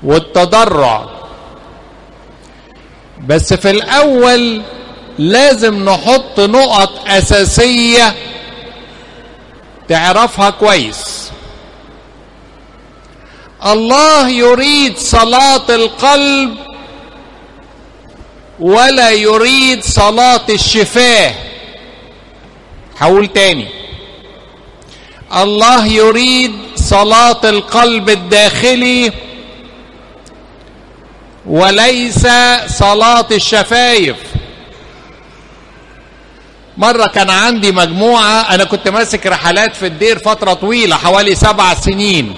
والتضرع بس في الاول لازم نحط نقط اساسيه تعرفها كويس الله يريد صلاه القلب ولا يريد صلاه الشفاه هقول تاني الله يريد صلاه القلب الداخلي وليس صلاه الشفايف مرة كان عندي مجموعة أنا كنت ماسك رحلات في الدير فترة طويلة حوالي سبع سنين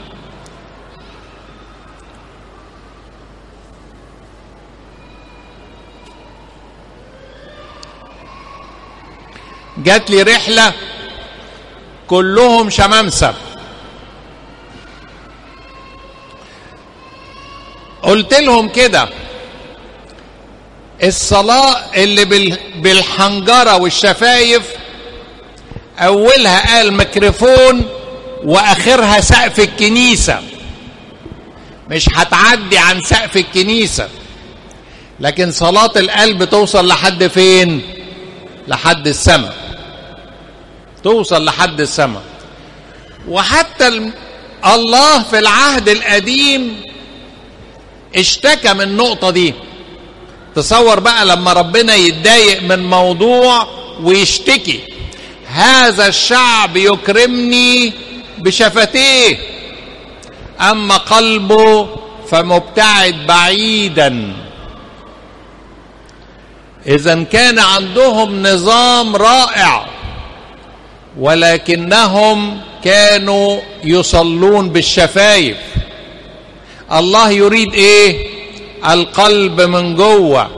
جات لي رحلة كلهم شمامسة قلت لهم كده الصلاة اللي بالحنجرة والشفايف أولها قال ميكروفون وآخرها سقف الكنيسة مش هتعدي عن سقف الكنيسة لكن صلاة القلب توصل لحد فين لحد السماء توصل لحد السماء وحتى الله في العهد القديم اشتكى من النقطة دي تصور بقى لما ربنا يتضايق من موضوع ويشتكي هذا الشعب يكرمني بشفتيه اما قلبه فمبتعد بعيدا اذا كان عندهم نظام رائع ولكنهم كانوا يصلون بالشفايف الله يريد ايه القلب من جوه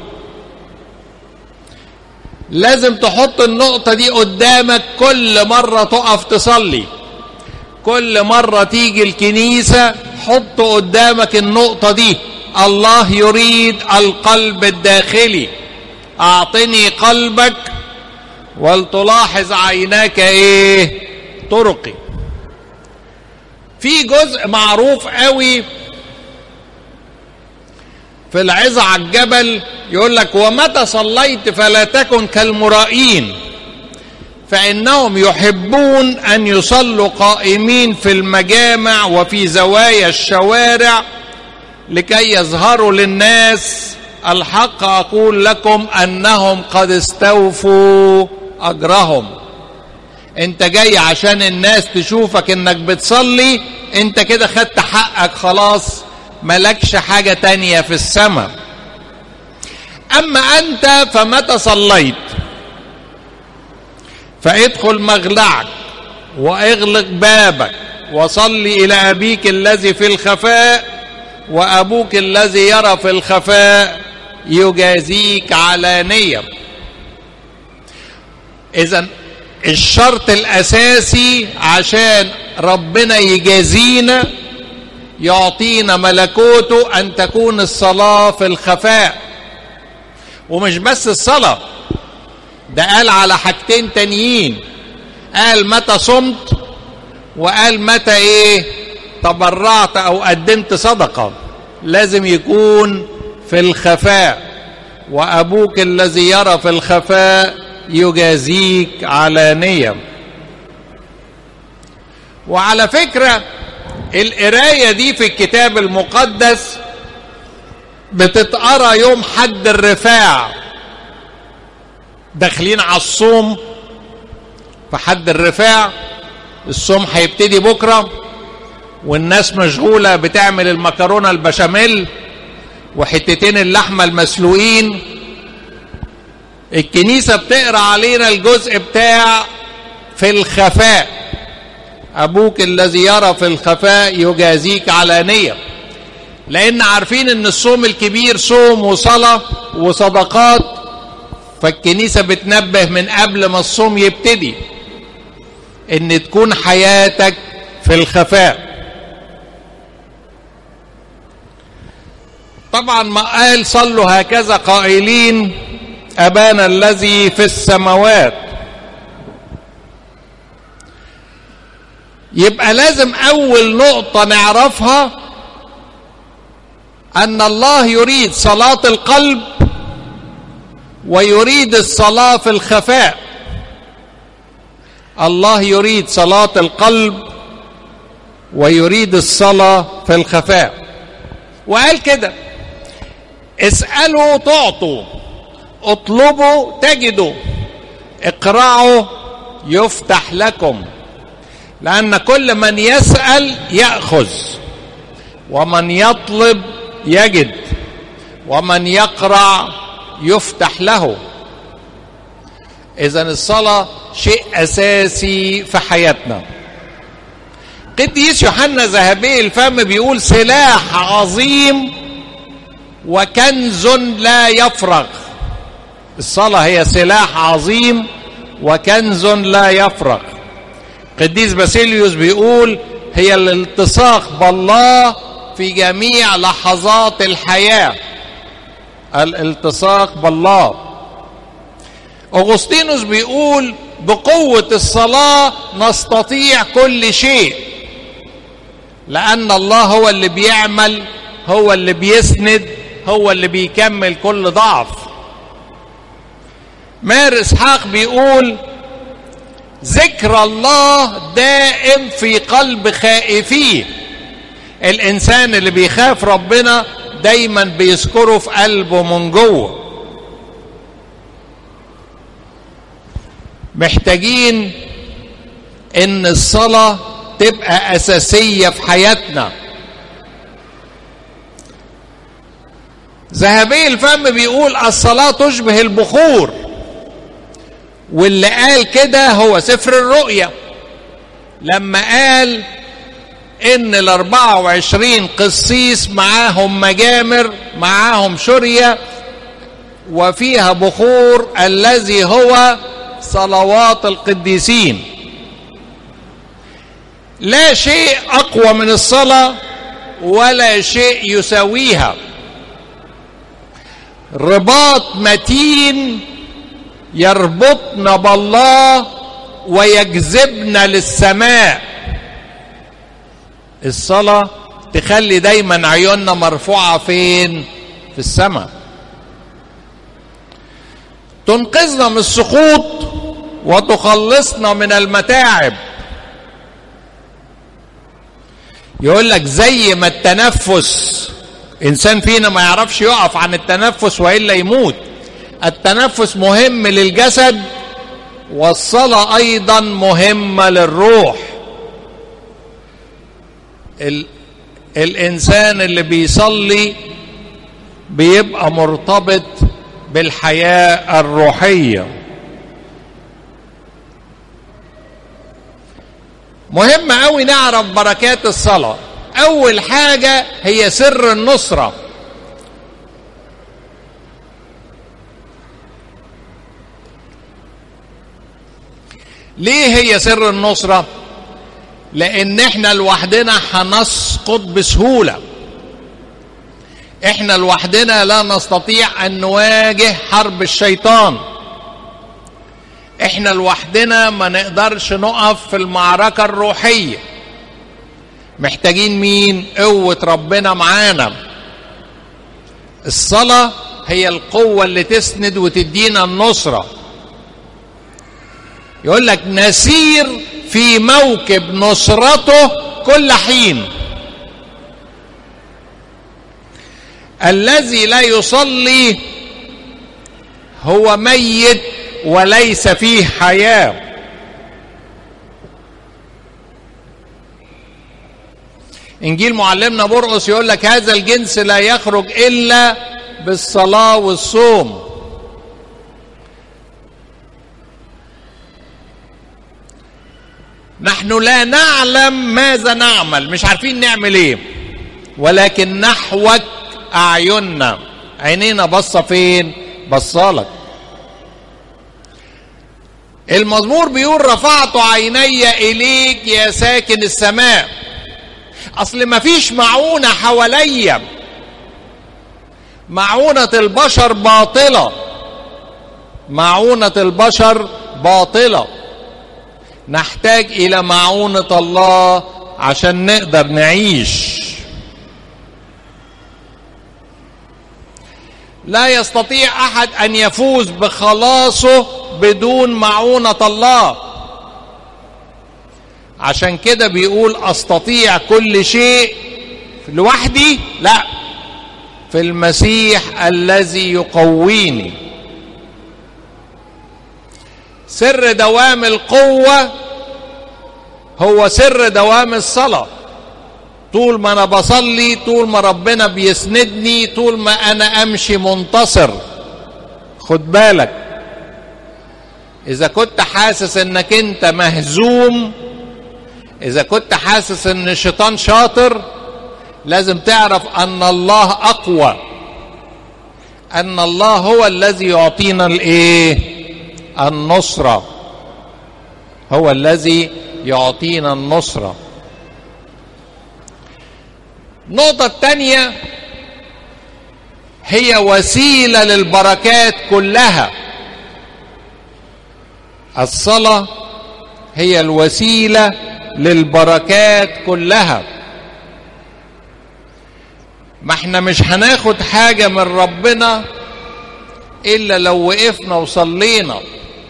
لازم تحط النقطة دي قدامك كل مرة تقف تصلي كل مرة تيجي الكنيسة حط قدامك النقطة دي الله يريد القلب الداخلي أعطني قلبك ولتلاحظ عيناك إيه طرقي في جزء معروف قوي في العظة على الجبل يقول لك ومتى صليت فلا تكن كالمرائين فإنهم يحبون أن يصلوا قائمين في المجامع وفي زوايا الشوارع لكي يظهروا للناس الحق أقول لكم أنهم قد استوفوا أجرهم أنت جاي عشان الناس تشوفك إنك بتصلي أنت كده خدت حقك خلاص ملكش حاجة تانية في السماء أما أنت فمتى صليت فادخل مغلعك واغلق بابك وصلي إلى أبيك الذي في الخفاء وأبوك الذي يرى في الخفاء يجازيك علانية إذا الشرط الأساسي عشان ربنا يجازينا يعطينا ملكوته ان تكون الصلاه في الخفاء ومش بس الصلاه ده قال على حاجتين تانيين قال متى صمت وقال متى ايه تبرعت او قدمت صدقه لازم يكون في الخفاء وابوك الذي يرى في الخفاء يجازيك علانيه وعلى فكره القرايه دي في الكتاب المقدس بتتقرا يوم حد الرفاع داخلين على الصوم في حد الرفاع الصوم هيبتدي بكره والناس مشغوله بتعمل المكرونه البشاميل وحتتين اللحمه المسلوقين الكنيسه بتقرا علينا الجزء بتاع في الخفاء أبوك الذي يرى في الخفاء يجازيك علانية لأن عارفين أن الصوم الكبير صوم وصلاة وصدقات فالكنيسة بتنبه من قبل ما الصوم يبتدي أن تكون حياتك في الخفاء طبعا ما قال صلوا هكذا قائلين أبانا الذي في السماوات يبقى لازم اول نقطة نعرفها ان الله يريد صلاه القلب ويريد الصلاه في الخفاء الله يريد صلاه القلب ويريد الصلاه في الخفاء وقال كده اسالوا تعطوا اطلبوا تجدوا اقرعوا يفتح لكم لان كل من يسال ياخذ ومن يطلب يجد ومن يقرع يفتح له اذا الصلاه شيء اساسي في حياتنا قديس يوحنا ذهبي الفم بيقول سلاح عظيم وكنز لا يفرغ الصلاه هي سلاح عظيم وكنز لا يفرغ قديس باسيليوس بيقول هي الالتصاق بالله في جميع لحظات الحياه الالتصاق بالله اغسطينوس بيقول بقوه الصلاه نستطيع كل شيء لان الله هو اللي بيعمل هو اللي بيسند هو اللي بيكمل كل ضعف مار اسحاق بيقول ذكر الله دائم في قلب خائفيه الانسان اللي بيخاف ربنا دايما بيذكره في قلبه من جوه محتاجين ان الصلاه تبقى اساسيه في حياتنا ذهبي الفم بيقول الصلاه تشبه البخور واللي قال كده هو سفر الرؤيا لما قال ان ال 24 قسيس معاهم مجامر معاهم شرية وفيها بخور الذي هو صلوات القديسين لا شيء اقوى من الصلاه ولا شيء يساويها رباط متين يربطنا بالله ويجذبنا للسماء الصلاة تخلي دايما عيوننا مرفوعة فين في السماء تنقذنا من السقوط وتخلصنا من المتاعب يقول لك زي ما التنفس انسان فينا ما يعرفش يقف عن التنفس والا يموت التنفس مهم للجسد والصلاه ايضا مهمه للروح ال... الانسان اللي بيصلي بيبقى مرتبط بالحياه الروحيه مهم قوي نعرف بركات الصلاه اول حاجه هي سر النصره ليه هي سر النصره لان احنا لوحدنا هنسقط بسهوله احنا لوحدنا لا نستطيع ان نواجه حرب الشيطان احنا لوحدنا ما نقدرش نقف في المعركه الروحيه محتاجين مين قوه ربنا معانا الصلاه هي القوه اللي تسند وتدينا النصره يقول لك نسير في موكب نصرته كل حين الذي لا يصلي هو ميت وليس فيه حياه انجيل معلمنا مرقس يقول لك هذا الجنس لا يخرج الا بالصلاه والصوم نحن لا نعلم ماذا نعمل مش عارفين نعمل ايه ولكن نحوك اعيننا عينينا بصه فين بصالك المزمور بيقول رفعت عيني اليك يا ساكن السماء اصل ما فيش معونه حواليا معونه البشر باطله معونه البشر باطله نحتاج الى معونه الله عشان نقدر نعيش لا يستطيع احد ان يفوز بخلاصه بدون معونه الله عشان كده بيقول استطيع كل شيء لوحدي لا في المسيح الذي يقويني سر دوام القوه هو سر دوام الصلاه طول ما انا بصلي طول ما ربنا بيسندني طول ما انا امشي منتصر خد بالك اذا كنت حاسس انك انت مهزوم اذا كنت حاسس ان الشيطان شاطر لازم تعرف ان الله اقوى ان الله هو الذي يعطينا الايه النصره هو الذي يعطينا النصره النقطة الثانية هي وسيلة للبركات كلها الصلاة هي الوسيلة للبركات كلها ما احنا مش هناخد حاجة من ربنا إلا لو وقفنا وصلينا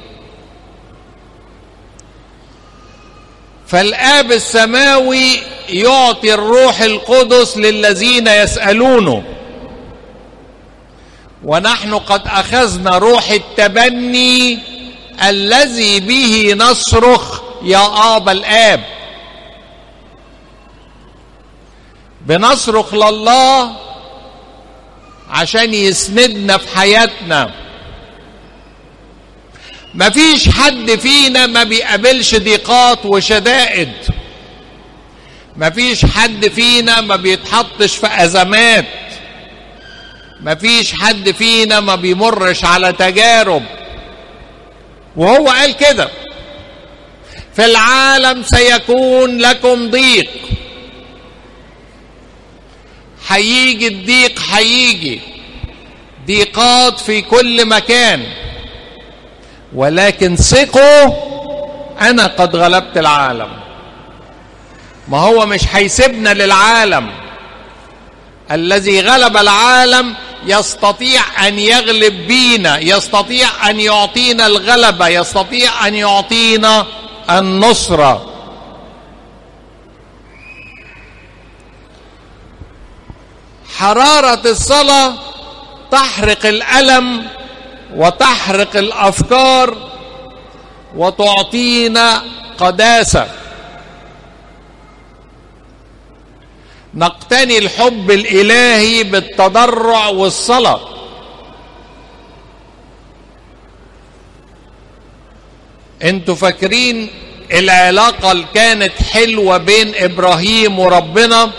فالآب السماوي يعطي الروح القدس للذين يسألونه ونحن قد أخذنا روح التبني الذي به نصرخ يا آب الآب بنصرخ لله عشان يسندنا في حياتنا مفيش حد فينا ما بيقابلش ضيقات وشدائد مفيش حد فينا ما بيتحطش في ازمات مفيش حد فينا ما بيمرش على تجارب وهو قال كده في العالم سيكون لكم ضيق هيجي الضيق هيجي ضيقات في كل مكان ولكن ثقوا انا قد غلبت العالم ما هو مش هيسيبنا للعالم الذي غلب العالم يستطيع ان يغلب بينا يستطيع ان يعطينا الغلبه يستطيع ان يعطينا النصره حراره الصلاه تحرق الالم وتحرق الافكار وتعطينا قداسه نقتني الحب الالهي بالتضرع والصلاه انتوا فاكرين العلاقه اللي كانت حلوه بين ابراهيم وربنا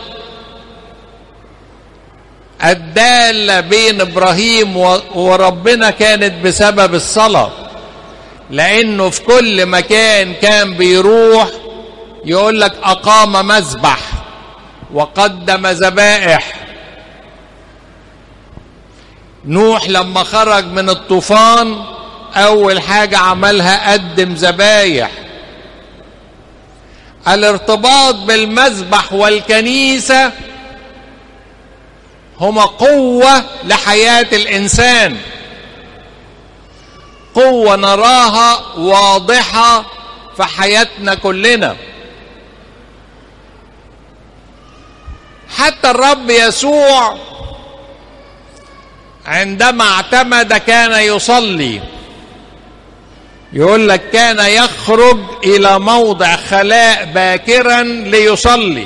الداله بين ابراهيم وربنا كانت بسبب الصلاه لانه في كل مكان كان بيروح يقول لك اقام مذبح وقدم ذبائح نوح لما خرج من الطوفان اول حاجه عملها قدم ذبايح الارتباط بالمذبح والكنيسه هما قوه لحياه الانسان قوه نراها واضحه في حياتنا كلنا حتى الرب يسوع عندما اعتمد كان يصلي يقول لك كان يخرج الى موضع خلاء باكرا ليصلي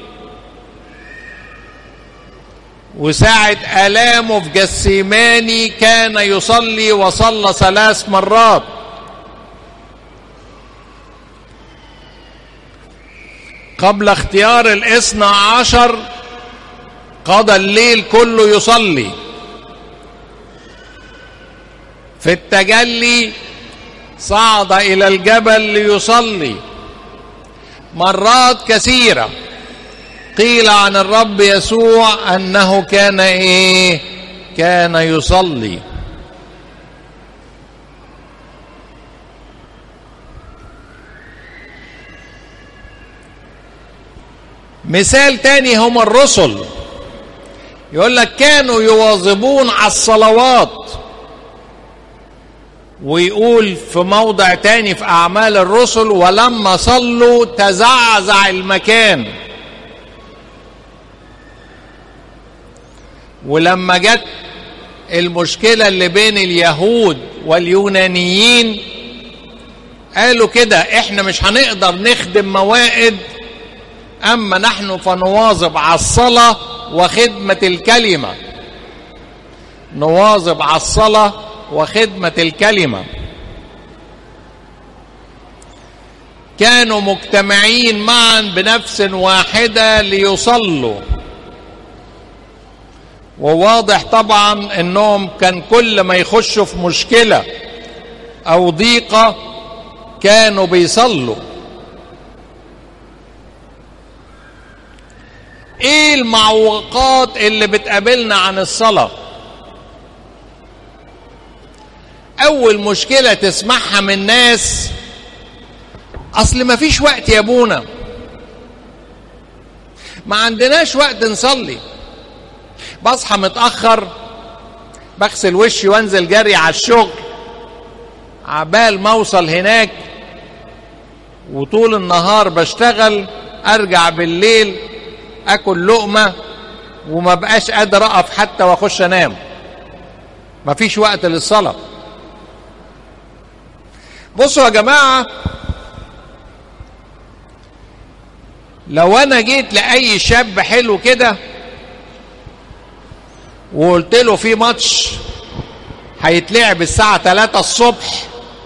وساعة آلامه في جسيماني كان يصلي وصلى ثلاث مرات قبل اختيار الاثنى عشر قضى الليل كله يصلي في التجلي صعد الى الجبل ليصلي مرات كثيره قيل عن الرب يسوع انه كان ايه كان يصلي مثال تاني هم الرسل يقول لك كانوا يواظبون على الصلوات ويقول في موضع تاني في أعمال الرسل ولما صلوا تزعزع المكان ولما جت المشكلة اللي بين اليهود واليونانيين قالوا كده احنا مش هنقدر نخدم موائد اما نحن فنواظب على الصلاة وخدمة الكلمة نواظب على الصلاة وخدمة الكلمة كانوا مجتمعين معا بنفس واحدة ليصلوا وواضح طبعا انهم كان كل ما يخشوا في مشكلة او ضيقة كانوا بيصلوا ايه المعوقات اللي بتقابلنا عن الصلاة اول مشكلة تسمعها من ناس اصل ما فيش وقت يا ابونا ما عندناش وقت نصلي بصحى متأخر بغسل وشي وانزل جري على الشغل عبال ما اوصل هناك وطول النهار بشتغل ارجع بالليل اكل لقمه وما بقاش قادر اقف حتى واخش انام مفيش وقت للصلاه بصوا يا جماعه لو انا جيت لاي شاب حلو كده وقلت له في ماتش هيتلعب الساعة 3 الصبح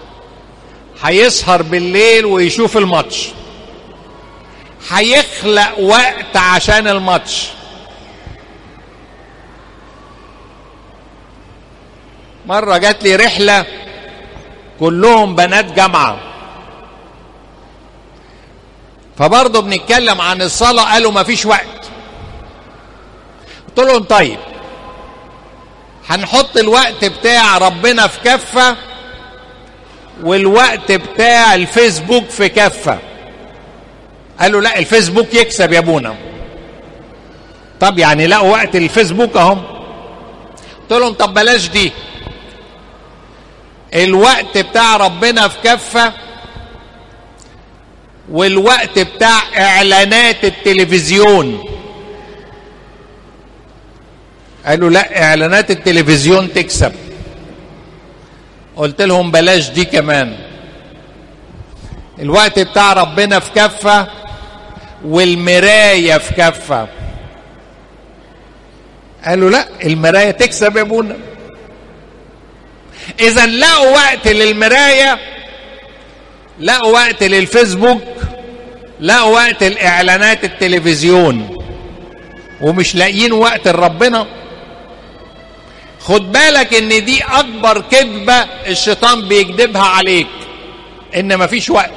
هيسهر بالليل ويشوف الماتش هيخلق وقت عشان الماتش مرة جات لي رحلة كلهم بنات جامعة فبرضه بنتكلم عن الصلاة قالوا مفيش وقت قلت لهم طيب هنحط الوقت بتاع ربنا في كفة والوقت بتاع الفيسبوك في كفة قالوا لا الفيسبوك يكسب يا ابونا طب يعني لقوا وقت الفيسبوك اهم قلت لهم طب بلاش دي الوقت بتاع ربنا في كفة والوقت بتاع اعلانات التلفزيون قالوا لا اعلانات التلفزيون تكسب قلت لهم بلاش دي كمان الوقت بتاع ربنا في كفة والمراية في كفة قالوا لا المراية تكسب يا ابونا اذا لقوا وقت للمراية لقوا وقت للفيسبوك لقوا وقت الاعلانات التلفزيون ومش لاقيين وقت لربنا خد بالك ان دي اكبر كذبة الشيطان بيكذبها عليك ان مفيش وقت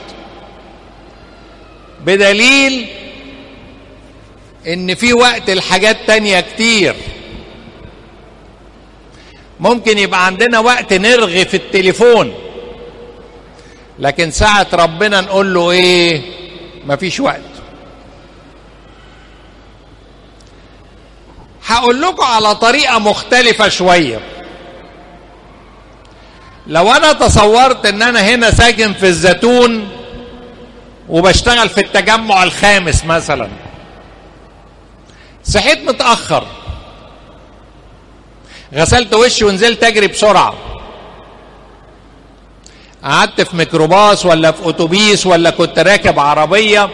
بدليل ان في وقت الحاجات تانية كتير ممكن يبقى عندنا وقت نرغي في التليفون لكن ساعة ربنا نقول له ايه مفيش وقت هقول لكم على طريقة مختلفة شوية لو انا تصورت ان انا هنا ساكن في الزيتون وبشتغل في التجمع الخامس مثلا صحيت متأخر غسلت وشي ونزلت اجري بسرعة قعدت في ميكروباص ولا في اتوبيس ولا كنت راكب عربية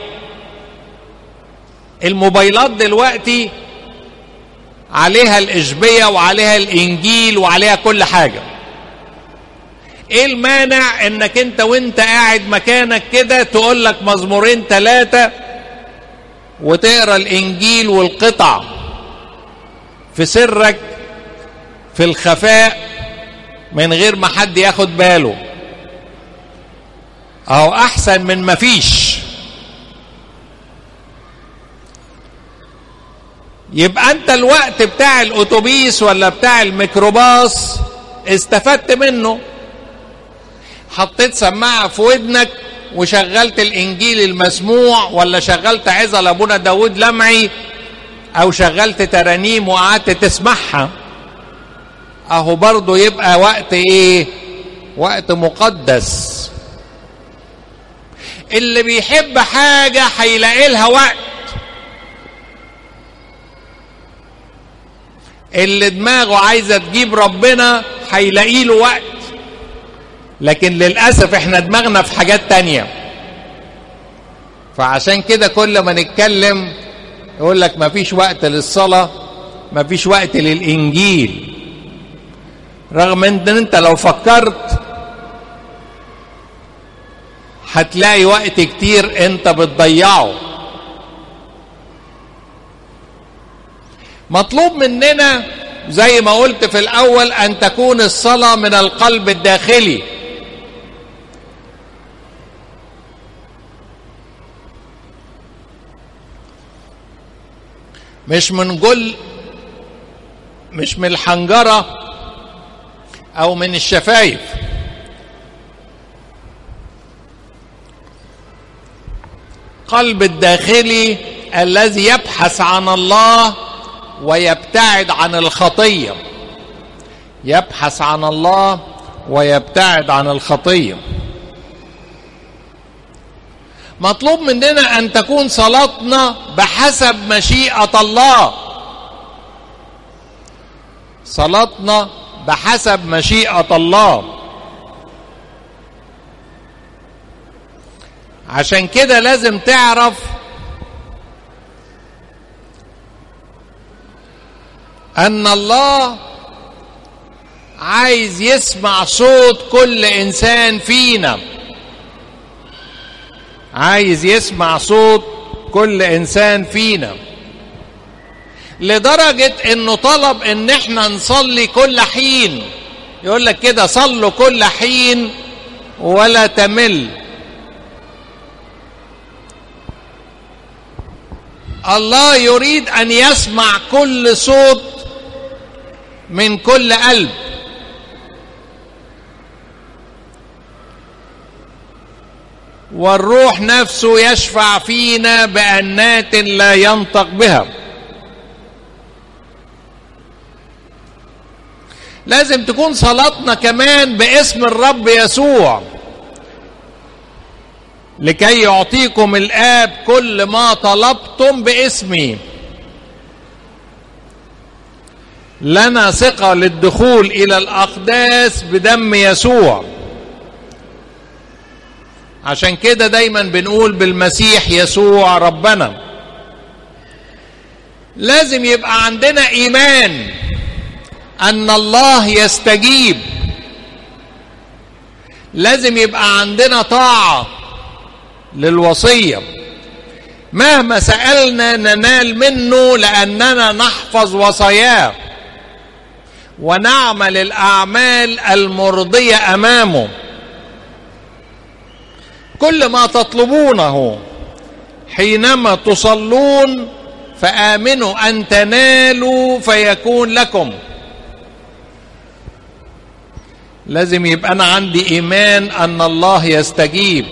الموبايلات دلوقتي عليها الإشبية وعليها الإنجيل وعليها كل حاجة ايه المانع انك انت وانت قاعد مكانك كده تقول لك مزمورين ثلاثة وتقرا الانجيل والقطع في سرك في الخفاء من غير ما حد ياخد باله اهو احسن من مفيش يبقى انت الوقت بتاع الاتوبيس ولا بتاع الميكروباص استفدت منه حطيت سماعة في ودنك وشغلت الانجيل المسموع ولا شغلت عظة لابونا داود لمعي او شغلت ترانيم وقعدت تسمعها اهو برضه يبقى وقت ايه وقت مقدس اللي بيحب حاجة هيلاقي لها وقت اللي دماغه عايزة تجيب ربنا هيلاقي له وقت لكن للأسف احنا دماغنا في حاجات تانية فعشان كده كل ما نتكلم يقول لك مفيش وقت للصلاة مفيش وقت للإنجيل رغم ان انت لو فكرت هتلاقي وقت كتير انت بتضيعه مطلوب مننا زي ما قلت في الاول ان تكون الصلاه من القلب الداخلي مش من جل مش من الحنجره او من الشفايف قلب الداخلي الذي يبحث عن الله ويبتعد عن الخطيه يبحث عن الله ويبتعد عن الخطيه مطلوب مننا ان تكون صلاتنا بحسب مشيئه الله صلاتنا بحسب مشيئه الله عشان كده لازم تعرف ان الله عايز يسمع صوت كل انسان فينا عايز يسمع صوت كل انسان فينا لدرجة انه طلب ان احنا نصلي كل حين يقول لك كده صلوا كل حين ولا تمل الله يريد ان يسمع كل صوت من كل قلب والروح نفسه يشفع فينا بانات لا ينطق بها لازم تكون صلاتنا كمان باسم الرب يسوع لكي يعطيكم الاب كل ما طلبتم باسمي لنا ثقه للدخول الى الاقداس بدم يسوع عشان كده دايما بنقول بالمسيح يسوع ربنا لازم يبقى عندنا ايمان ان الله يستجيب لازم يبقى عندنا طاعه للوصيه مهما سالنا ننال منه لاننا نحفظ وصاياه ونعمل الاعمال المرضيه امامه كل ما تطلبونه حينما تصلون فامنوا ان تنالوا فيكون لكم لازم يبقى انا عندي ايمان ان الله يستجيب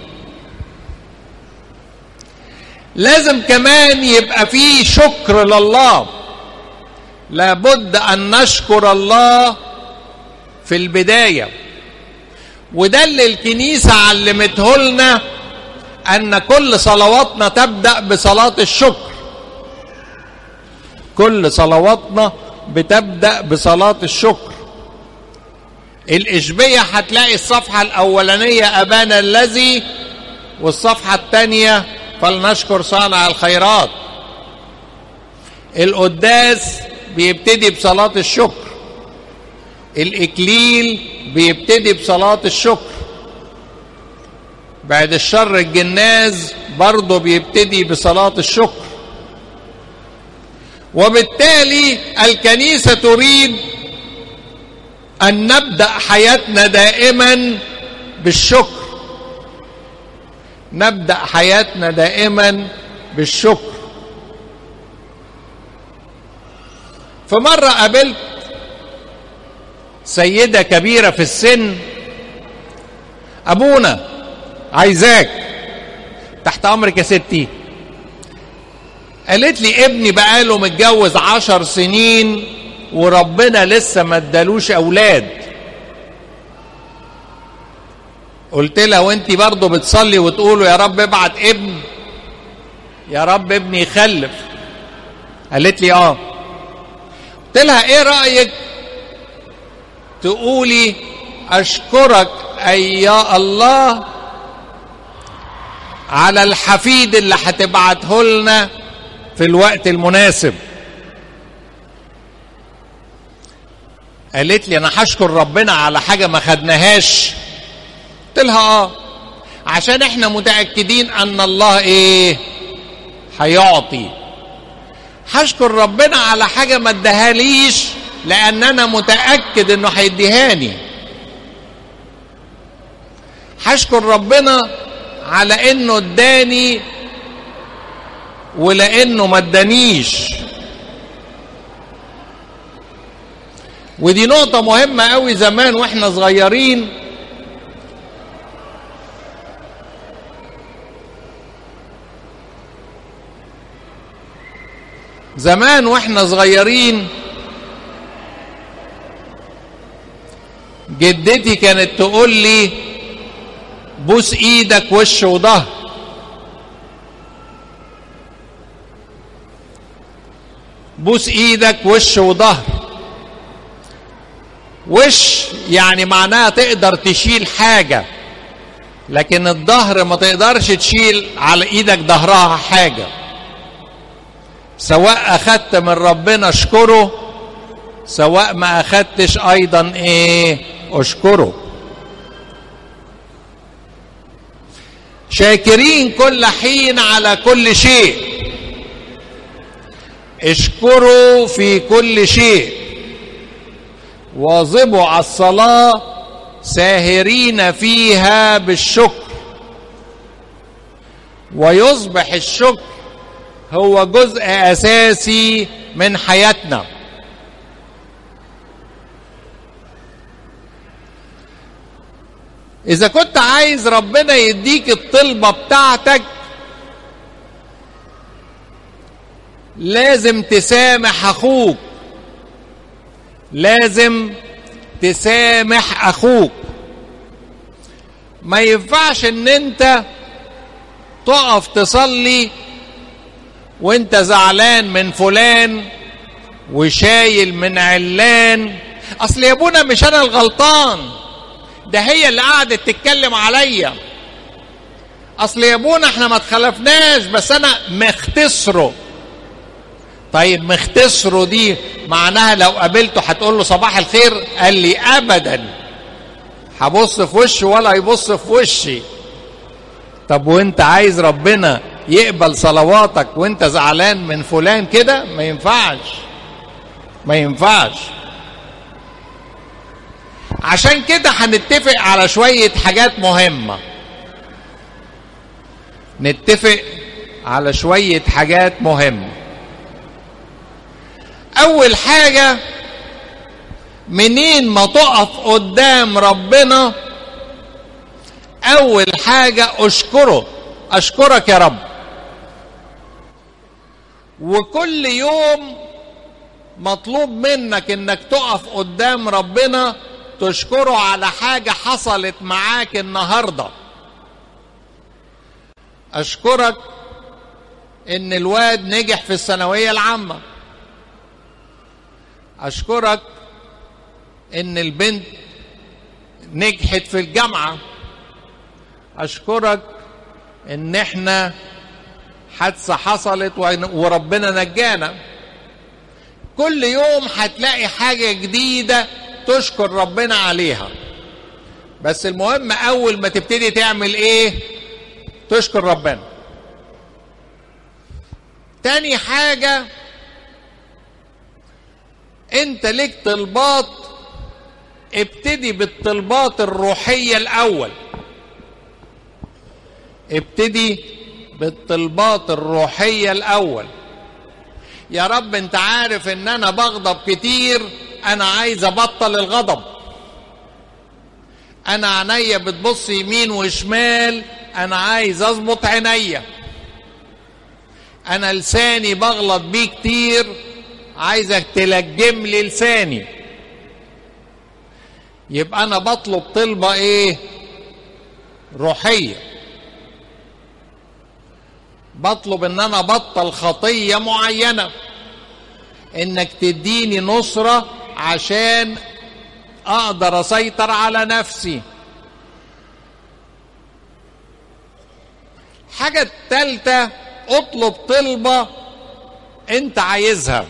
لازم كمان يبقى في شكر لله لابد ان نشكر الله في البدايه وده اللي الكنيسه علمته لنا ان كل صلواتنا تبدا بصلاه الشكر كل صلواتنا بتبدا بصلاه الشكر الاشبيه هتلاقي الصفحه الاولانيه ابانا الذي والصفحه الثانيه فلنشكر صانع الخيرات القداس بيبتدي بصلاه الشكر الاكليل بيبتدي بصلاه الشكر بعد الشر الجناز برضه بيبتدي بصلاه الشكر وبالتالي الكنيسه تريد ان نبدا حياتنا دائما بالشكر نبدا حياتنا دائما بالشكر في مره قابلت سيده كبيره في السن ابونا عايزاك تحت امرك يا ستي قالت لي ابني بقاله متجوز عشر سنين وربنا لسه ما ادالوش اولاد قلت لها وانت برضه بتصلي وتقولوا يا رب ابعت ابن يا رب ابني يخلف قالت لي اه قلت لها ايه رايك تقولي اشكرك اي يا الله على الحفيد اللي هتبعته لنا في الوقت المناسب قالت لي انا هشكر ربنا على حاجه ما خدناهاش قلت لها اه عشان احنا متاكدين ان الله ايه هيعطي هشكر ربنا على حاجه ما ادهاليش لان انا متاكد انه هيديهاني هشكر ربنا على انه اداني ولانه ما ادانيش ودي نقطة مهمة قوي زمان واحنا صغيرين زمان واحنا صغيرين جدتي كانت تقول لي بوس ايدك وش وظهر بوس ايدك وش وظهر وش يعني معناها تقدر تشيل حاجة لكن الظهر ما تقدرش تشيل على ايدك ظهرها حاجة سواء اخدت من ربنا اشكره سواء ما اخدتش ايضا ايه اشكره شاكرين كل حين على كل شيء اشكروا في كل شيء واظبوا على الصلاة ساهرين فيها بالشكر ويصبح الشكر هو جزء أساسي من حياتنا إذا كنت عايز ربنا يديك الطلبة بتاعتك لازم تسامح أخوك لازم تسامح اخوك ما ينفعش ان انت تقف تصلي وانت زعلان من فلان وشايل من علان اصل يا ابونا مش انا الغلطان ده هي اللي قعدت تتكلم عليا اصل يا ابونا احنا ما اتخلفناش بس انا مختصره طيب مختصره دي معناها لو قابلته هتقول له صباح الخير قال لي ابدا هبص في وشه ولا يبص في وشي طب وانت عايز ربنا يقبل صلواتك وانت زعلان من فلان كده ما ينفعش ما ينفعش عشان كده هنتفق على شوية حاجات مهمة نتفق على شوية حاجات مهمة اول حاجه منين ما تقف قدام ربنا اول حاجه اشكره اشكرك يا رب وكل يوم مطلوب منك انك تقف قدام ربنا تشكره على حاجه حصلت معاك النهارده اشكرك ان الواد نجح في الثانويه العامه اشكرك ان البنت نجحت في الجامعه اشكرك ان احنا حادثه حصلت وربنا نجانا كل يوم هتلاقي حاجه جديده تشكر ربنا عليها بس المهم اول ما تبتدي تعمل ايه تشكر ربنا تاني حاجه انت ليك طلبات ابتدي بالطلبات الروحية الاول ابتدي بالطلبات الروحية الاول يا رب انت عارف ان انا بغضب كتير انا عايز ابطل الغضب انا عينيا بتبص يمين وشمال انا عايز اظبط عينيا انا لساني بغلط بيه كتير عايزك تلجم لي لساني يبقى انا بطلب طلبه ايه روحيه بطلب ان انا بطل خطيه معينه انك تديني نصره عشان اقدر اسيطر على نفسي حاجه التالته اطلب طلبه انت عايزها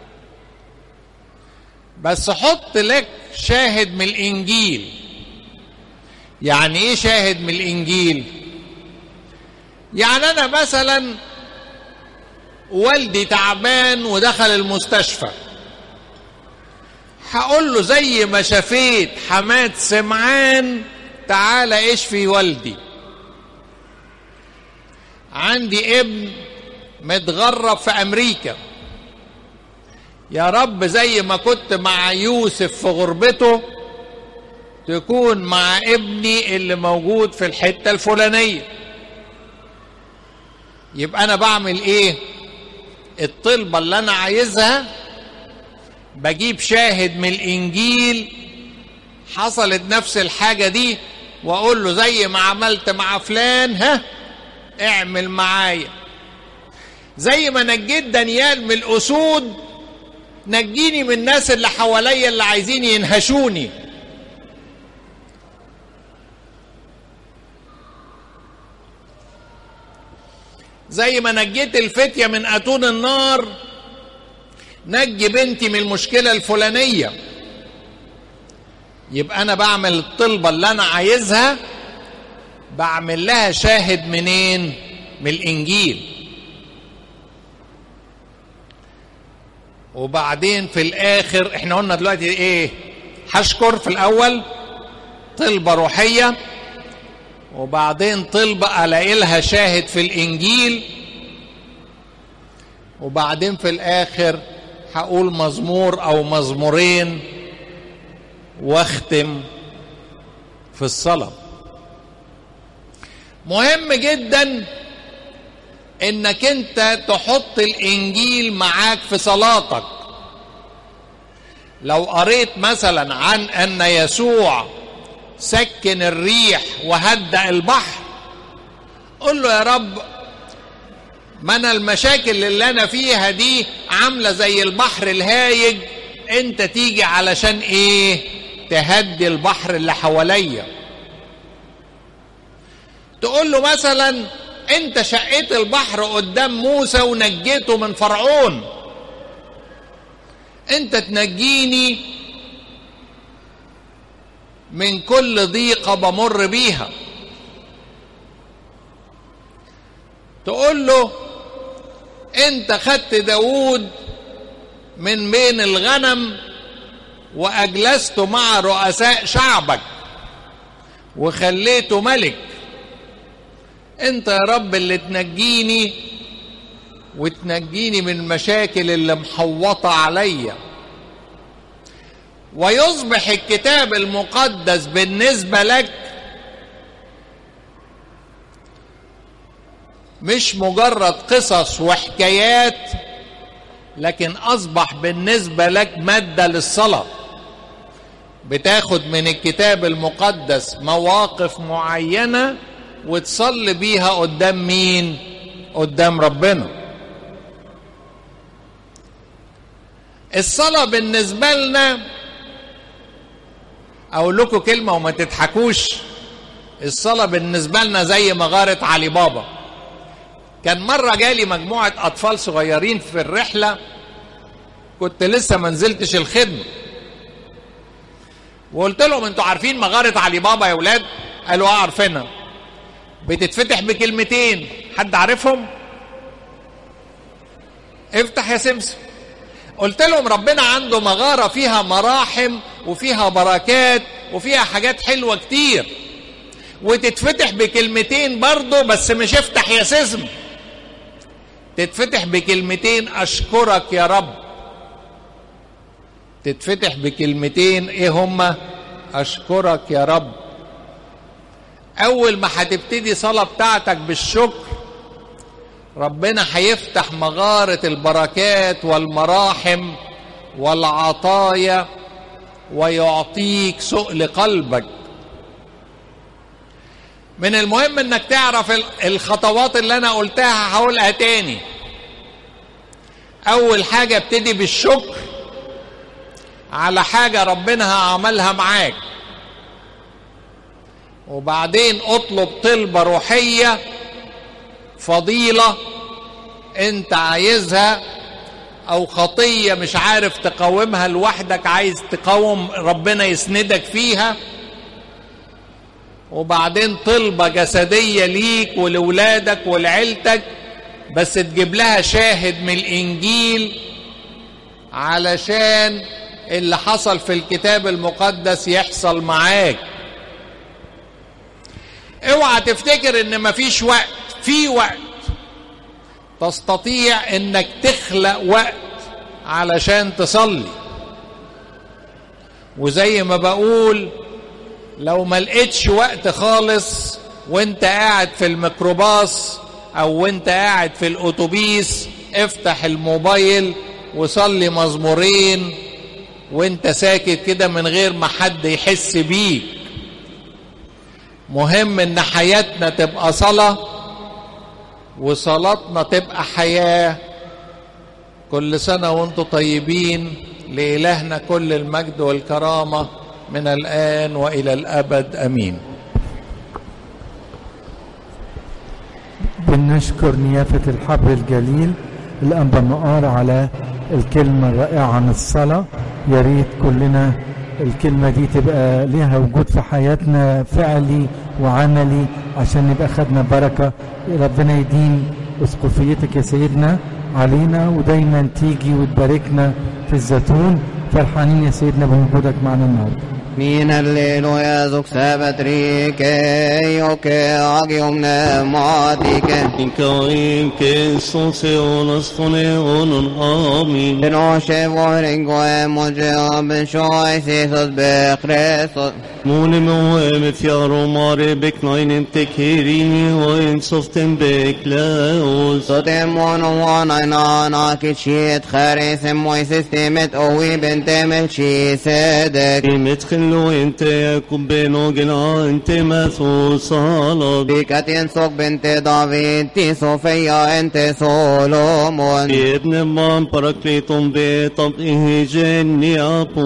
بس حط لك شاهد من الانجيل يعني ايه شاهد من الانجيل يعني انا مثلا والدي تعبان ودخل المستشفى هقول له زي ما شفيت حماد سمعان تعالى اشفي والدي عندي ابن متغرب في امريكا يا رب زي ما كنت مع يوسف في غربته تكون مع ابني اللي موجود في الحته الفلانيه يبقى انا بعمل ايه الطلبه اللي انا عايزها بجيب شاهد من الانجيل حصلت نفس الحاجه دي واقول له زي ما عملت مع فلان ها اعمل معايا زي ما نجيت دانيال من الاسود نجيني من الناس اللي حواليا اللي عايزين ينهشوني زي ما نجيت الفتية من أتون النار نجي بنتي من المشكلة الفلانية يبقى أنا بعمل الطلبة اللي أنا عايزها بعمل لها شاهد منين من الإنجيل وبعدين في الآخر احنا قلنا دلوقتي ايه هشكر في الأول طلبة روحية وبعدين طلبة ألاقي لها شاهد في الإنجيل وبعدين في الآخر هقول مزمور أو مزمورين واختم في الصلاة مهم جدا انك انت تحط الانجيل معاك في صلاتك لو قريت مثلا عن ان يسوع سكن الريح وهدأ البحر قل له يا رب ما انا المشاكل اللي انا فيها دي عامله زي البحر الهايج انت تيجي علشان ايه تهدي البحر اللي حواليا تقول له مثلا انت شقيت البحر قدام موسى ونجيته من فرعون انت تنجيني من كل ضيقة بمر بيها تقول له انت خدت داود من بين الغنم واجلسته مع رؤساء شعبك وخليته ملك انت يا رب اللي تنجيني وتنجيني من المشاكل اللي محوطة عليا ويصبح الكتاب المقدس بالنسبة لك مش مجرد قصص وحكايات لكن أصبح بالنسبة لك مادة للصلاة بتاخد من الكتاب المقدس مواقف معينة وتصلي بيها قدام مين قدام ربنا الصلاة بالنسبة لنا أقول لكم كلمة وما تضحكوش الصلاة بالنسبة لنا زي مغارة علي بابا كان مرة جالي مجموعة أطفال صغيرين في الرحلة كنت لسه ما نزلتش الخدمة وقلت لهم انتوا عارفين مغارة علي بابا يا ولاد قالوا اه عارفينها بتتفتح بكلمتين حد عارفهم افتح يا سمسم قلت لهم ربنا عنده مغارة فيها مراحم وفيها بركات وفيها حاجات حلوة كتير وتتفتح بكلمتين برضه بس مش افتح يا سزم تتفتح بكلمتين اشكرك يا رب تتفتح بكلمتين ايه هما اشكرك يا رب اول ما هتبتدي صلاة بتاعتك بالشكر ربنا هيفتح مغارة البركات والمراحم والعطايا ويعطيك سؤل قلبك من المهم انك تعرف الخطوات اللي انا قلتها هقولها تاني اول حاجه ابتدي بالشكر على حاجه ربنا عملها معاك وبعدين اطلب طلبه روحيه فضيله انت عايزها او خطيه مش عارف تقاومها لوحدك عايز تقاوم ربنا يسندك فيها وبعدين طلبه جسديه ليك ولولادك ولعيلتك بس تجيب لها شاهد من الانجيل علشان اللي حصل في الكتاب المقدس يحصل معاك اوعى تفتكر ان مفيش وقت في وقت تستطيع انك تخلق وقت علشان تصلي وزي ما بقول لو ما لقيتش وقت خالص وانت قاعد في الميكروباص او وانت قاعد في الاتوبيس افتح الموبايل وصلي مزمورين وانت ساكت كده من غير ما حد يحس بيك مهم ان حياتنا تبقى صلاة وصلاتنا تبقى حياة كل سنة وانتم طيبين لإلهنا كل المجد والكرامة من الآن وإلى الأبد أمين بنشكر نيافة الحبر الجليل الأنبا مقار على الكلمة الرائعة عن الصلاة يا ريت كلنا الكلمة دي تبقى ليها وجود في حياتنا فعلي وعملي عشان نبقى خدنا بركة ربنا يدين اسقفيتك يا سيدنا علينا ودايما تيجي وتباركنا في الزيتون فرحانين يا سيدنا بوجودك معنا النهارده Min alleluia zuxsabatrike, joke agium pneumatike. Incaim que son seonas toneonon amin. Denoche voringo emoje ben shoy sisos be Christos. Mone moem fjaro mare beknainen tekerini och en soften beklaus. Sotemon wana nana kitchit kharis moy systemet owi bentemet chi sedek. Imet خلو انت يكون بينوغنا انت مثو صالب بك تنسوك بنت دافيد تي صوفيا انت سولومون ابن من باراكليتون بطبقه جني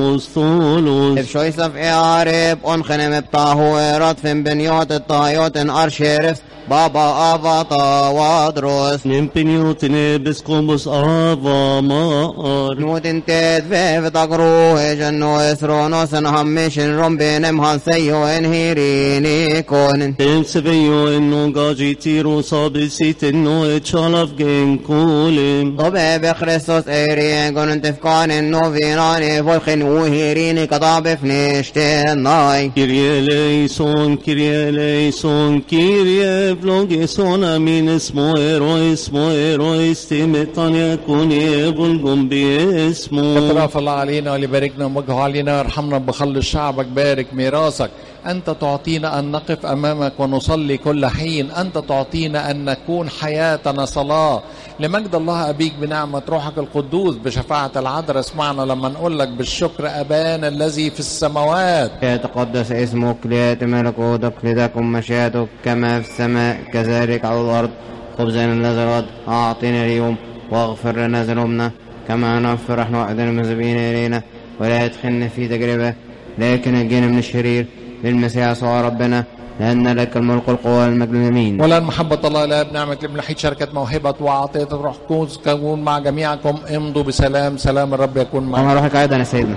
أبوستولوس بشوي صف اعرب انخنم بطاهو رطف بنيوت الطايوت ارشيرف بابا افاطا وادروس من بنيوتن بسكوبوس آفا مار نوت انت في تقروه جنو اسرونوس همش رمبين مهان سيو انهيريني كون تنسبيو انو غاجي تيرو صابسيت انو اتشالف جين كولم طبع بخريستوس ايرين كون انت فكان انو فيناني فولخن وهيريني كطاب فنشتين ناي كيريا ليسون كيريا ليسون كيريا فلوجيسون امين اسمو ايرو اسمو ايرو استمتان يكون يبلغم باسمو اطراف الله علينا وليباركنا ووجهه علينا ويرحمنا بخلص شعبك بارك ميراثك أنت تعطينا أن نقف أمامك ونصلي كل حين أنت تعطينا أن نكون حياتنا صلاة لمجد الله أبيك بنعمة روحك القدوس بشفاعة العذراء اسمعنا لما نقول لك بالشكر أبانا الذي في السماوات يتقدس اسمك ليأتي ملكوتك لتكن مشيئتك كما في السماء كذلك على الأرض خبزنا الذي غد أعطنا اليوم واغفر لنا ذنوبنا كما نغفر نحن وحدنا المذنبين إلينا ولا يدخلنا في تجربة لكن نجينا من الشرير للمسيح يسوع ربنا لأن لك الملك والقوة والمجد اليمين ولا محبة الله لا بنعمة الابن الوحيد شركة موهبة وعطية الروح القدس تكون مع جميعكم امضوا بسلام سلام الرب يكون معكم وما روحك أيضا يا سيدنا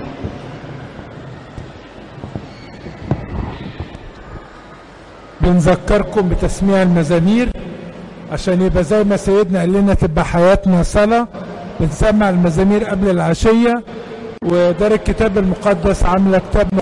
بنذكركم بتسميع المزامير عشان يبقى زي ما سيدنا قال لنا تبقى حياتنا صلاة بنسمع المزامير قبل العشية ودار الكتاب المقدس عاملة كتاب